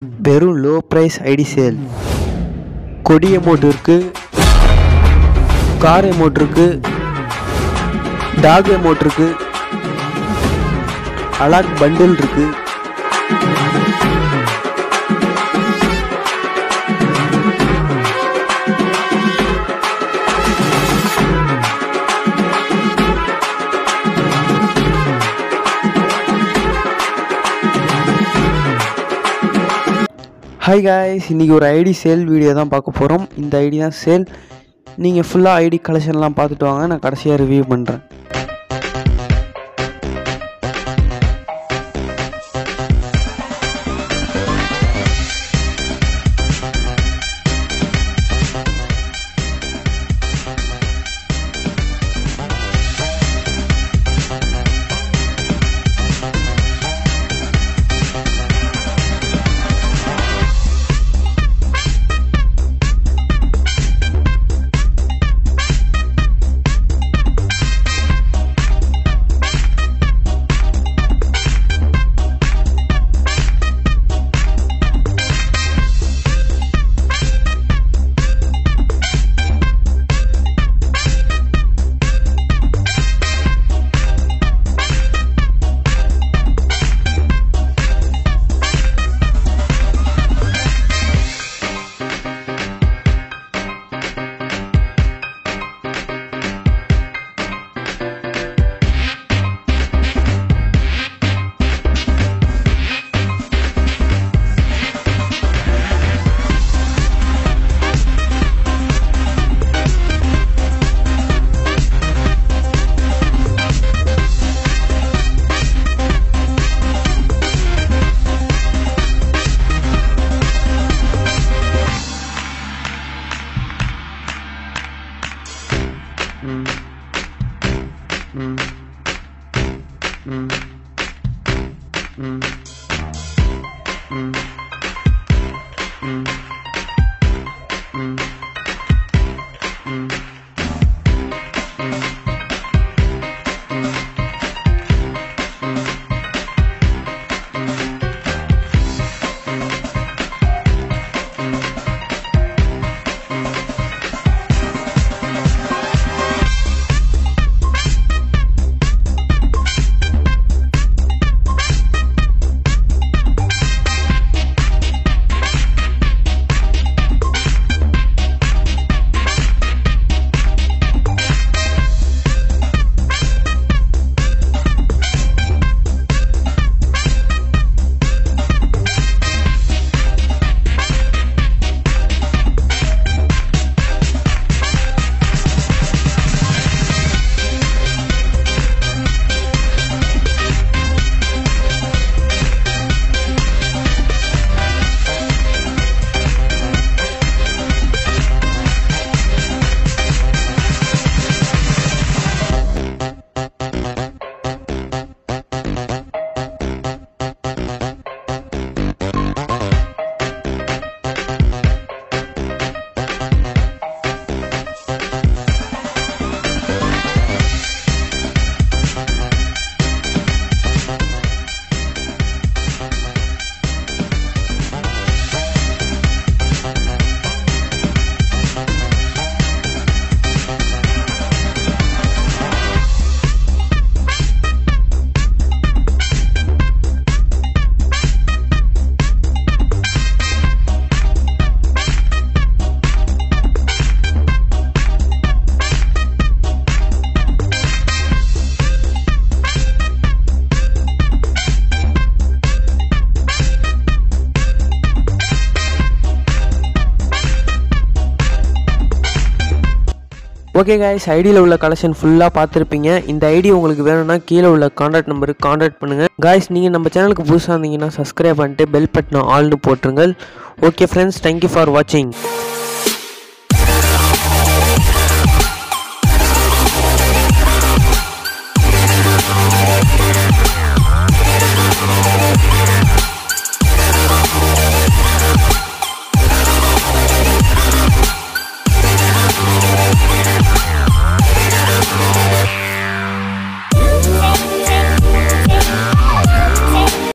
வெறும் low price ID sale கொடி amount இருக்குது கார் அமௌண்ட் இருக்குது டாக் அமௌண்ட் இருக்குது அலாக் பண்டில் இருக்குது ஹாய் காய்ஸ் இன்றைக்கி ஒரு ஐடி சேல் வீடியோ தான் பார்க்க போகிறோம் இந்த ஐடி தான் சேல் நீங்கள் ஃபுல்லாக ஐடி கலெக்ஷன்லாம் பார்த்துட்டு வாங்க நான் கடைசியாக ரிவ்யூ பண்ணுறேன் ஓகே காய்ஸ் ஐடியில் உள்ள கலெக்ஷன் ஃபுல்லாக பார்த்துருப்பீங்க இந்த ஐடி உங்களுக்கு வேணும்னா கீழே உள்ள காண்டாக்ட் நம்பருக்கு காண்டாக்ட் பண்ணுங்கள் காய்ஸ் நீங்கள் நம்ம சேனலுக்கு புதுசாக இருந்தீங்கன்னா சப்ஸ்கிரைப் பண்ணிட்டு பெல் பட்டனை ஆல்னு போட்டுருங்கள் ஓகே ஃப்ரெண்ட்ஸ் தேங்க்யூ ஃபார் வாட்சிங்